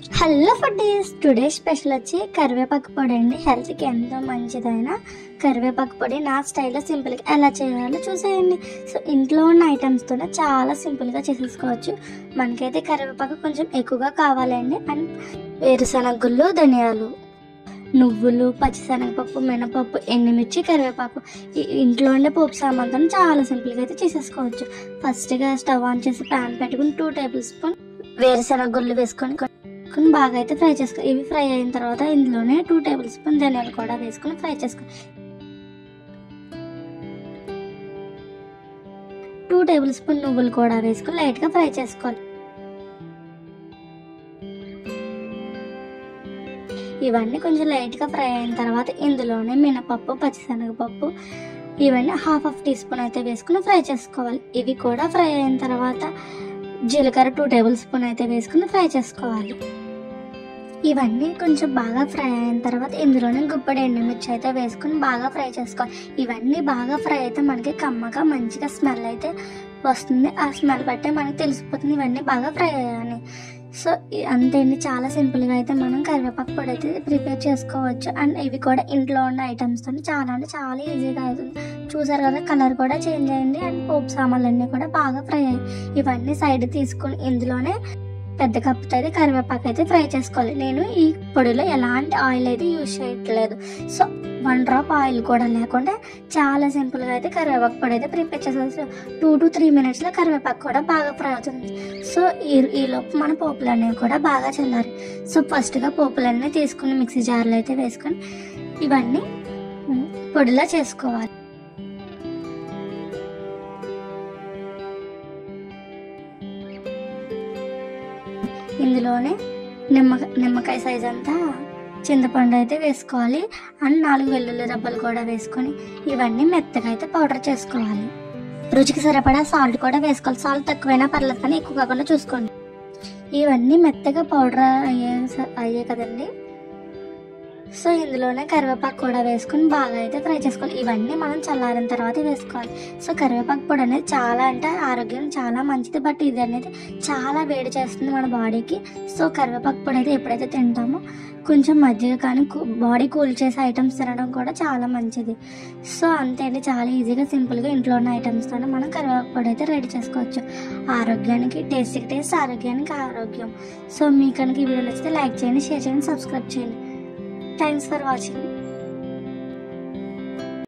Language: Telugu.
హలో ఫుడ్డీస్ టుడే స్పెషల్ వచ్చి కరివేపాకు పొడి అండి హెల్త్కి ఎంతో మంచిదైన కరివేపాకు పొడి నా స్టైల్లో సింపుల్గా ఎలా చేయాలో చూసేయండి సో ఇంట్లో ఉన్న ఐటమ్స్తోనే చాలా సింపుల్గా చేసేసుకోవచ్చు మనకైతే కరివేపాకు కొంచెం ఎక్కువగా కావాలండి అండ్ వేరుశనగ గుళ్ళు ధనియాలు నువ్వులు పచ్చిశనగపప్పు మినపప్పు ఎండుమిర్చి కరివేపాకు ఈ ఇంట్లో ఉండే పోపు సామాన్తో చాలా సింపుల్గా అయితే చేసేసుకోవచ్చు ఫస్ట్గా స్టవ్ ఆన్ చేసి ప్యాన్ పెట్టుకుని టూ టేబుల్ స్పూన్ వేరుశనగ గుళ్ళు వేసుకొని వేసుకుని బాగా అయితే ఫ్రై చేసుకో ఇవి ఫ్రై అయిన తర్వాత ఇందులోనే టూ టేబుల్ స్పూన్ ధనియాలు కూడా వేసుకుని ఫ్రై చేసుకో టూ టేబుల్ స్పూన్ నువ్వులు కూడా వేసుకుని లైట్గా ఫ్రై చేసుకోవాలి ఇవన్నీ కొంచెం లైట్గా ఫ్రై అయిన తర్వాత ఇందులోనే మినపప్పు పచ్చిశనగపప్పు ఇవన్నీ హాఫ్ హాఫ్ టీ స్పూన్ అయితే వేసుకుని ఫ్రై చేసుకోవాలి ఇవి కూడా ఫ్రై అయిన తర్వాత జీలకర్ర టూ టేబుల్ స్పూన్ అయితే వేసుకుని ఫ్రై చేసుకోవాలి ఇవన్నీ కొంచెం బాగా ఫ్రై అయిన తర్వాత ఇందులోనే గుప్పడి ఎండుమిర్చి అయితే వేసుకుని బాగా ఫ్రై చేసుకోవాలి ఇవన్నీ బాగా ఫ్రై అయితే మనకి కమ్మగా మంచిగా స్మెల్ అయితే వస్తుంది ఆ స్మెల్ బట్టే మనకి తెలిసిపోతుంది ఇవన్నీ బాగా ఫ్రై అయ్యాయని సో ఇ- అంతేండి చాలా సింపుల్గా అయితే మనం కరివేపాకు పొడి అయితే ప్రిపేర్ చేసుకోవచ్చు అండ్ ఇవి కూడా ఇంట్లో ఉన్న ఐటమ్స్తో చాలా అంటే చాలా ఈజీగా అవుతుంది చూసారు కదా కలర్ కూడా చేంజ్ అయింది అండ్ పోపు సామాన్లు అన్నీ కూడా బాగా ఫ్రై అయ్యాయి ఇవన్నీ సైడ్ తీసుకుని ఇందులోనే పెద్ద కప్పుతో అయితే కరివేపాకు అయితే ఫ్రై చేసుకోవాలి నేను ఈ పొడిలో ఎలాంటి ఆయిల్ అయితే యూజ్ చేయట్లేదు సో వన్ డ్రాప్ ఆయిల్ కూడా లేకుండా చాలా సింపుల్గా అయితే కరివేపాకు పొడి అయితే ప్రిపేర్ చేసేసి టూ టు త్రీ మినిట్స్లో కరివేపాకు కూడా బాగా ఫ్రై అవుతుంది సో ఈ ఈలోపు మన పోపులు అనేవి కూడా బాగా చల్లారి సో ఫస్ట్గా పోపులన్నీ తీసుకుని మిక్సీ జార్లో అయితే వేసుకొని ఇవన్నీ ఉమ్, పొడిలా చేసుకోవాలి ఇందులోనే నిమ్మ నిమ్మకాయ సైజ్ అంతా చింతపండు అయితే వేసుకోవాలి అండ్ నాలుగు వెల్లుల్లి రబ్బలు కూడా వేసుకొని ఇవన్నీ మెత్తగా అయితే పౌడర్ చేసుకోవాలి రుచికి సరిపడా సాల్ట్ కూడా వేసుకోవాలి సాల్ట్ తక్కువైనా పర్లేదు కానీ ఎక్కువ కాకుండా చూసుకోండి ఇవన్నీ మెత్తగా పౌడర్ అయ్యే అయ్యే కదండి సో ఇందులోనే కరివేపాకు కూడా వేసుకొని బాగా అయితే ఫ్రై చేసుకోవాలి ఇవన్నీ మనం చల్లారిన తర్వాత వేసుకోవాలి సో కరివేపాకు పొడి అనేది చాలా అంటే ఆరోగ్యం చాలా మంచిది బట్ ఇది అనేది చాలా వేడి చేస్తుంది మన బాడీకి సో కరివేపాకు పొడి అయితే ఎప్పుడైతే తింటామో కొంచెం మజ్జిగ కానీ బాడీ కూల్ చేసే ఐటమ్స్ తినడం కూడా చాలా మంచిది సో అంతే అండి చాలా ఈజీగా సింపుల్గా ఇంట్లో ఉన్న ఐటమ్స్తోనే మనం కరివేపాకు పొడి అయితే రెడీ చేసుకోవచ్చు ఆరోగ్యానికి టేస్ట్కి టేస్ట్ ఆరోగ్యానికి ఆరోగ్యం సో మీకు కనుక ఈ వీడియో నచ్చితే లైక్ చేయండి షేర్ చేయండి సబ్స్క్రైబ్ చేయండి థ్యాంక్స్ ఫర్ వాచింగ్